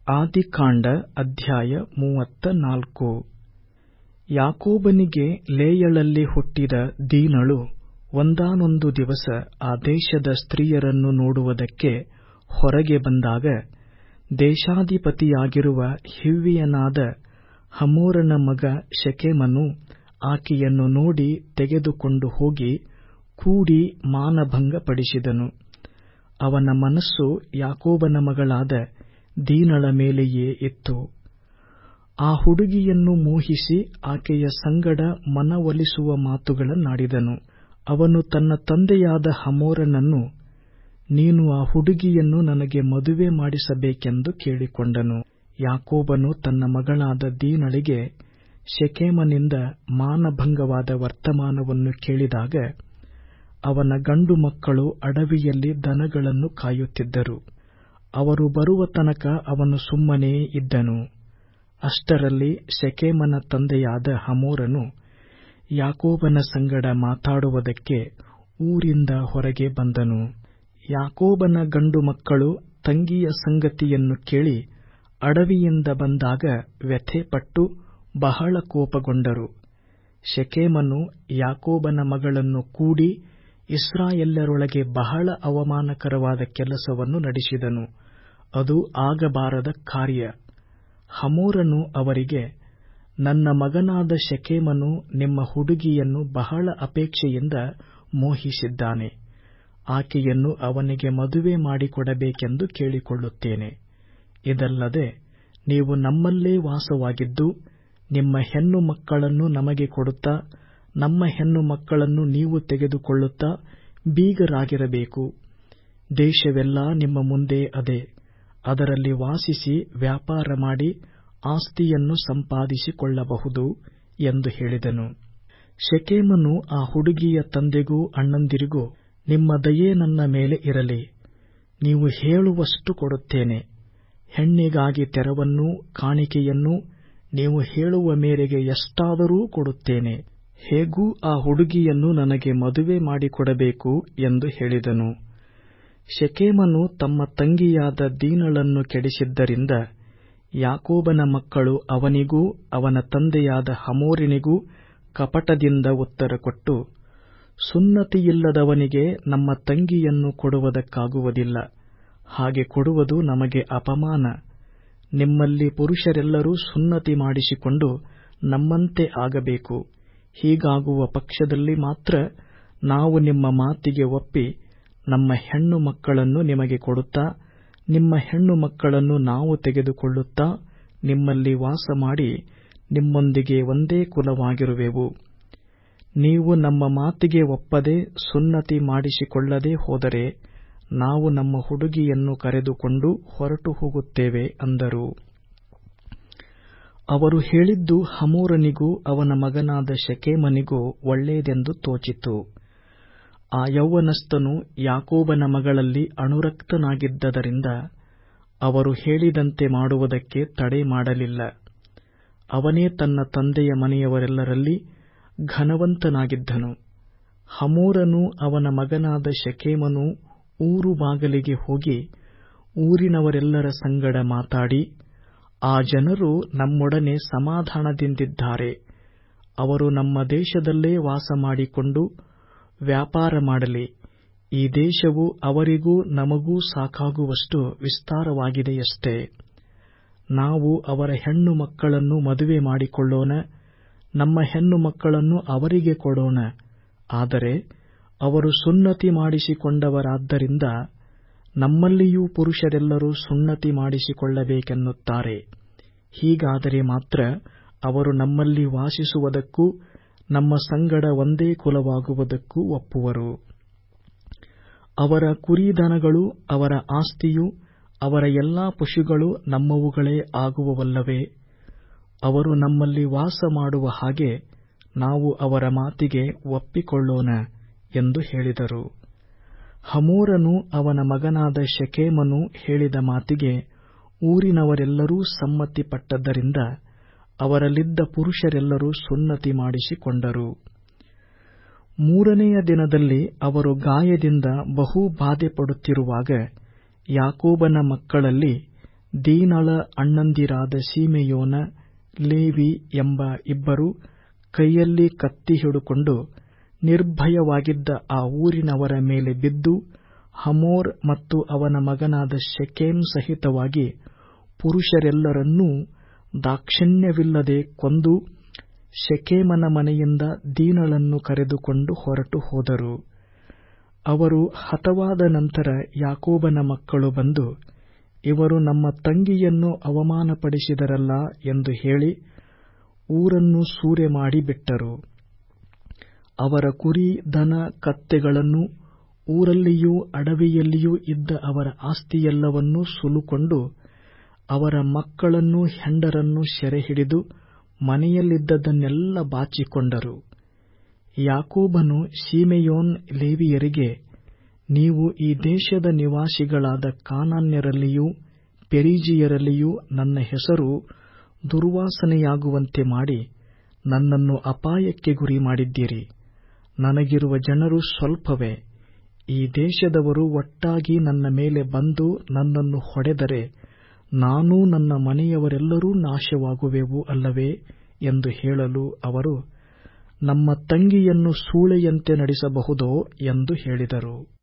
ಆದಿಕಾಂಡ ಅಧ್ಯಾಯ ಮೂವತ್ತ ನಾಲ್ಕು ಯಾಕೋಬನಿಗೆ ಲೇಯಳಲ್ಲಿ ಹುಟ್ಟಿದ ದೀನಳು ಒಂದಾನೊಂದು ದಿವಸ ಆ ದೇಶದ ಸ್ತ್ರೀಯರನ್ನು ನೋಡುವುದಕ್ಕೆ ಹೊರಗೆ ಬಂದಾಗ ದೇಶಾಧಿಪತಿಯಾಗಿರುವ ಹಿವ್ವಿಯನಾದ ಹಮೋರನ ಮಗ ಶೆಕೆಮನು ಆಕೆಯನ್ನು ನೋಡಿ ತೆಗೆದುಕೊಂಡು ಹೋಗಿ ಕೂಡಿ ಮಾನಭಂಗಪಡಿಸಿದನು ಅವನ ಮನಸ್ಸು ಯಾಕೋಬನ ಮಗಳಾದ ದೀನಳ ಮೇಲೆಯೇ ಇತ್ತು ಆ ಹುಡುಗಿಯನ್ನು ಮೋಹಿಸಿ ಆಕೆಯ ಸಂಗಡ ಮನವೊಲಿಸುವ ಮಾತುಗಳನ್ನಾಡಿದನು ಅವನು ತನ್ನ ತಂದೆಯಾದ ಹಮೋರನನ್ನು ನೀನು ಆ ಹುಡುಗಿಯನ್ನು ನನಗೆ ಮದುವೆ ಮಾಡಿಸಬೇಕೆಂದು ಕೇಳಿಕೊಂಡನು ಯಾಕೋಬನು ತನ್ನ ಮಗಳಾದ ದೀನಳಿಗೆ ಶೆಕೆಮನಿಂದ ಮಾನಭಂಗವಾದ ವರ್ತಮಾನವನ್ನು ಕೇಳಿದಾಗ ಅವನ ಗಂಡು ಮಕ್ಕಳು ಅಡವಿಯಲ್ಲಿ ದನಗಳನ್ನು ಕಾಯುತ್ತಿದ್ದರು ಅವರು ಬರುವ ತನಕ ಅವನು ಸುಮ್ಮನೇ ಇದ್ದನು ಅಷ್ಟರಲ್ಲಿ ಶೆಕೆಮನ ತಂದೆಯಾದ ಹಮೋರನು ಯಾಕೋಬನ ಸಂಗಡ ಮಾತಾಡುವುದಕ್ಕೆ ಊರಿಂದ ಹೊರಗೆ ಬಂದನು ಯಾಕೋಬನ ಗಂಡು ಮಕ್ಕಳು ತಂಗಿಯ ಸಂಗತಿಯನ್ನು ಕೇಳಿ ಅಡವಿಯಿಂದ ಬಂದಾಗ ವ್ಯಥೆಪಟ್ಟು ಬಹಳ ಕೋಪಗೊಂಡರು ಶೆಕೆಮನು ಯಾಕೋಬನ ಮಗಳನ್ನು ಕೂಡಿ ಇಸ್ರಾಯೇಲ್ಯರೊಳಗೆ ಬಹಳ ಅವಮಾನಕರವಾದ ಕೆಲಸವನ್ನು ನಡೆಸಿದನು ಅದು ಆಗಬಾರದ ಕಾರ್ಯ ಹಮೋರನು ಅವರಿಗೆ ನನ್ನ ಮಗನಾದ ಶೆಕೆಮನು ನಿಮ್ಮ ಹುಡುಗಿಯನ್ನು ಬಹಳ ಅಪೇಕ್ಷೆಯಿಂದ ಮೋಹಿಸಿದ್ದಾನೆ ಆಕೆಯನ್ನು ಅವನಿಗೆ ಮದುವೆ ಮಾಡಿಕೊಡಬೇಕೆಂದು ಕೇಳಿಕೊಳ್ಳುತ್ತೇನೆ ಇದಲ್ಲದೆ ನೀವು ನಮ್ಮಲ್ಲೇ ವಾಸವಾಗಿದ್ದು ನಿಮ್ಮ ಹೆಣ್ಣು ಮಕ್ಕಳನ್ನು ನಮಗೆ ಕೊಡುತ್ತಾ ನಮ್ಮ ಹೆಣ್ಣು ಮಕ್ಕಳನ್ನು ನೀವು ತೆಗೆದುಕೊಳ್ಳುತ್ತಾ ಬೀಗರಾಗಿರಬೇಕು ದೇಶವೆಲ್ಲ ನಿಮ್ಮ ಮುಂದೆ ಅದೆ ಅದರಲ್ಲಿ ವಾಸಿಸಿ ವ್ಯಾಪಾರ ಮಾಡಿ ಆಸ್ತಿಯನ್ನು ಸಂಪಾದಿಸಿಕೊಳ್ಳಬಹುದು ಎಂದು ಹೇಳಿದನು ಶೆಕೆಮನು ಆ ಹುಡುಗಿಯ ತಂದೆಗೂ ಅಣ್ಣಂದಿರಿಗೂ ನಿಮ್ಮ ದಯೆ ನನ್ನ ಮೇಲೆ ಇರಲಿ ನೀವು ಹೇಳುವಷ್ಟು ಕೊಡುತ್ತೇನೆ ಹೆಣ್ಣಿಗಾಗಿ ತೆರವನ್ನೂ ಕಾಣಿಕೆಯನ್ನೂ ನೀವು ಹೇಳುವ ಮೇರೆಗೆ ಎಷ್ಟಾದರೂ ಕೊಡುತ್ತೇನೆ ಹೇಗೂ ಆ ಹುಡುಗಿಯನ್ನು ನನಗೆ ಮದುವೆ ಮಾಡಿಕೊಡಬೇಕು ಎಂದು ಹೇಳಿದನು ಶೆಕೆಮನು ತಮ್ಮ ತಂಗಿಯಾದ ದೀನಳನ್ನು ಕೆಡಿಸಿದ್ದರಿಂದ ಯಾಕೋಬನ ಮಕ್ಕಳು ಅವನಿಗೂ ಅವನ ತಂದೆಯಾದ ಹಮೋರಿನಿಗೂ ಕಪಟದಿಂದ ಉತ್ತರ ಕೊಟ್ಟು ಸುನ್ನತಿಯಿಲ್ಲದವನಿಗೆ ನಮ್ಮ ತಂಗಿಯನ್ನು ಕೊಡುವುದಕ್ಕಾಗುವುದಿಲ್ಲ ಹಾಗೆ ಕೊಡುವುದು ನಮಗೆ ಅಪಮಾನ ನಿಮ್ಮಲ್ಲಿ ಪುರುಷರೆಲ್ಲರೂ ಸುನ್ನತಿ ಮಾಡಿಸಿಕೊಂಡು ನಮ್ಮಂತೆ ಆಗಬೇಕು ಹೀಗಾಗುವ ಪಕ್ಷದಲ್ಲಿ ಮಾತ್ರ ನಾವು ನಿಮ್ಮ ಮಾತಿಗೆ ಒಪ್ಪಿ ನಮ್ಮ ಹೆಣ್ಣು ಮಕ್ಕಳನ್ನು ನಿಮಗೆ ಕೊಡುತ್ತಾ ನಿಮ್ಮ ಹೆಣ್ಣು ಮಕ್ಕಳನ್ನು ನಾವು ತೆಗೆದುಕೊಳ್ಳುತ್ತಾ ನಿಮ್ಮಲ್ಲಿ ವಾಸ ಮಾಡಿ ನಿಮ್ಮೊಂದಿಗೆ ಒಂದೇ ಕುಲವಾಗಿರುವೆವು ನೀವು ನಮ್ಮ ಮಾತಿಗೆ ಒಪ್ಪದೆ ಸುನ್ನತಿ ಮಾಡಿಸಿಕೊಳ್ಳದೆ ಹೋದರೆ ನಾವು ನಮ್ಮ ಹುಡುಗಿಯನ್ನು ಕರೆದುಕೊಂಡು ಹೊರಟು ಹೋಗುತ್ತೇವೆ ಅಂದರು ಅವರು ಹೇಳಿದ್ದು ಹಮೋರನಿಗೂ ಅವನ ಮಗನಾದ ಶೆಕೆಮನಿಗೂ ಒಳ್ಳೆಯದೆಂದು ತೋಚಿತು ಆ ಯೌವನಸ್ಥನು ಯಾಕೋಬನ ಮಗಳಲ್ಲಿ ಅಣುರಕ್ತನಾಗಿದ್ದರಿಂದ ಅವರು ಹೇಳಿದಂತೆ ಮಾಡುವುದಕ್ಕೆ ತಡೆ ಮಾಡಲಿಲ್ಲ ಅವನೇ ತನ್ನ ತಂದೆಯ ಮನೆಯವರೆಲ್ಲರಲ್ಲಿ ಘನವಂತನಾಗಿದ್ದನು ಹಮೋರನು ಅವನ ಮಗನಾದ ಶೆಕೆಮನು ಊರು ಬಾಗಲಿಗೆ ಹೋಗಿ ಊರಿನವರೆಲ್ಲರ ಸಂಗಡ ಮಾತಾಡಿ ಆ ಜನರು ನಮ್ಮೊಡನೆ ಸಮಾಧಾನದಿಂದಿದ್ದಾರೆ ಅವರು ನಮ್ಮ ದೇಶದಲ್ಲೇ ವಾಸ ಮಾಡಿಕೊಂಡು ವ್ಯಾಪಾರ ಮಾಡಲಿ ಈ ದೇಶವು ಅವರಿಗೂ ನಮಗೂ ಸಾಕಾಗುವಷ್ಟು ವಿಸ್ತಾರವಾಗಿದೆಯಷ್ಟೇ ನಾವು ಅವರ ಹೆಣ್ಣು ಮಕ್ಕಳನ್ನು ಮದುವೆ ಮಾಡಿಕೊಳ್ಳೋಣ ನಮ್ಮ ಹೆಣ್ಣು ಮಕ್ಕಳನ್ನು ಅವರಿಗೆ ಕೊಡೋಣ ಆದರೆ ಅವರು ಸುನ್ನತಿ ಮಾಡಿಸಿಕೊಂಡವರಾದ್ದರಿಂದ ನಮ್ಮಲ್ಲಿಯೂ ಪುರುಷರೆಲ್ಲರೂ ಸುನ್ನತಿ ಮಾಡಿಸಿಕೊಳ್ಳಬೇಕೆನ್ನುತ್ತಾರೆ ಹೀಗಾದರೆ ಮಾತ್ರ ಅವರು ನಮ್ಮಲ್ಲಿ ವಾಸಿಸುವುದಕ್ಕೂ ನಮ್ಮ ಸಂಗಡ ಒಂದೇ ಕುಲವಾಗುವುದಕ್ಕೂ ಒಪ್ಪುವರು ಅವರ ಕುರಿದನಗಳು ಅವರ ಆಸ್ತಿಯೂ ಅವರ ಎಲ್ಲಾ ಪಶುಗಳು ನಮ್ಮವುಗಳೇ ಆಗುವವಲ್ಲವೇ ಅವರು ನಮ್ಮಲ್ಲಿ ವಾಸ ಮಾಡುವ ಹಾಗೆ ನಾವು ಅವರ ಮಾತಿಗೆ ಒಪ್ಪಿಕೊಳ್ಳೋಣ ಎಂದು ಹೇಳಿದರು ಹಮೋರನು ಅವನ ಮಗನಾದ ಶೆಕೆಮನು ಹೇಳಿದ ಮಾತಿಗೆ ಊರಿನವರೆಲ್ಲರೂ ಸಮ್ಮತಿಪಟ್ಟದ್ದರಿಂದ ಅವರಲ್ಲಿದ್ದ ಪುರುಷರೆಲ್ಲರೂ ಸುನ್ನತಿ ಮಾಡಿಸಿಕೊಂಡರು ಮೂರನೆಯ ದಿನದಲ್ಲಿ ಅವರು ಗಾಯದಿಂದ ಬಹು ಬಾಧೆಪಡುತ್ತಿರುವಾಗ ಯಾಕೋಬನ ಮಕ್ಕಳಲ್ಲಿ ದೀನಳ ಅಣ್ಣಂದಿರಾದ ಸಿಮೆಯೋನ ಲೇವಿ ಎಂಬ ಇಬ್ಬರು ಕೈಯಲ್ಲಿ ಕತ್ತಿ ಹಿಡುಕೊಂಡು ನಿರ್ಭಯವಾಗಿದ್ದ ಆ ಊರಿನವರ ಮೇಲೆ ಬಿದ್ದು ಹಮೋರ್ ಮತ್ತು ಅವನ ಮಗನಾದ ಶೆಕೆಮ್ ಸಹಿತವಾಗಿ ಪುರುಷರೆಲ್ಲರನ್ನೂ ದಾಕ್ಷಿಣ್ಯವಿಲ್ಲದೆ ಕೊಂದು ಶೆಕೆಮನ ಮನೆಯಿಂದ ದೀನಳನ್ನು ಕರೆದುಕೊಂಡು ಹೊರಟು ಹೋದರು ಅವರು ಹತವಾದ ನಂತರ ಯಾಕೋಬನ ಮಕ್ಕಳು ಬಂದು ಇವರು ನಮ್ಮ ತಂಗಿಯನ್ನು ಅವಮಾನಪಡಿಸಿದರಲ್ಲ ಎಂದು ಹೇಳಿ ಊರನ್ನು ಸೂರೆಮಾಡಿ ಬಿಟ್ಟರು ಅವರ ಕುರಿ ದನ ಕತ್ತೆಗಳನ್ನು ಊರಲ್ಲಿಯೂ ಅಡವಿಯಲ್ಲಿಯೂ ಇದ್ದ ಅವರ ಆಸ್ತಿಯೆಲ್ಲವನ್ನೂ ಸುಲುಕೊಂಡು ಅವರ ಮಕ್ಕಳನ್ನೂ ಹೆಂಡರನ್ನೂ ಸೆರೆಹಿಡಿದು ಮನೆಯಲ್ಲಿದ್ದದ್ದನ್ನೆಲ್ಲ ಬಾಚಿಕೊಂಡರು ಯಾಕೋಬನು ಸಿಮೆಯೋನ್ ಲೇವಿಯರಿಗೆ ನೀವು ಈ ದೇಶದ ನಿವಾಸಿಗಳಾದ ಕಾನಾನ್ಯರಲ್ಲಿಯೂ ಪೆರಿಜೀಯರಲ್ಲಿಯೂ ನನ್ನ ಹೆಸರು ದುರ್ವಾಸನೆಯಾಗುವಂತೆ ಮಾಡಿ ನನ್ನನ್ನು ಅಪಾಯಕ್ಕೆ ಗುರಿಮಾಡಿದ್ದೀರಿ ನನಗಿರುವ ಜನರು ಸ್ವಲ್ಪವೇ ಈ ದೇಶದವರು ಒಟ್ಟಾಗಿ ನನ್ನ ಮೇಲೆ ಬಂದು ನನ್ನನ್ನು ಹೊಡೆದರೆ ನಾನೂ ನನ್ನ ಮನೆಯವರೆಲ್ಲರೂ ನಾಶವಾಗುವೆವು ಅಲ್ಲವೇ ಎಂದು ಹೇಳಲು ಅವರು ನಮ್ಮ ತಂಗಿಯನ್ನು ಸೂಳೆಯಂತೆ ನಡೆಸಬಹುದೋ ಎಂದು ಹೇಳಿದರು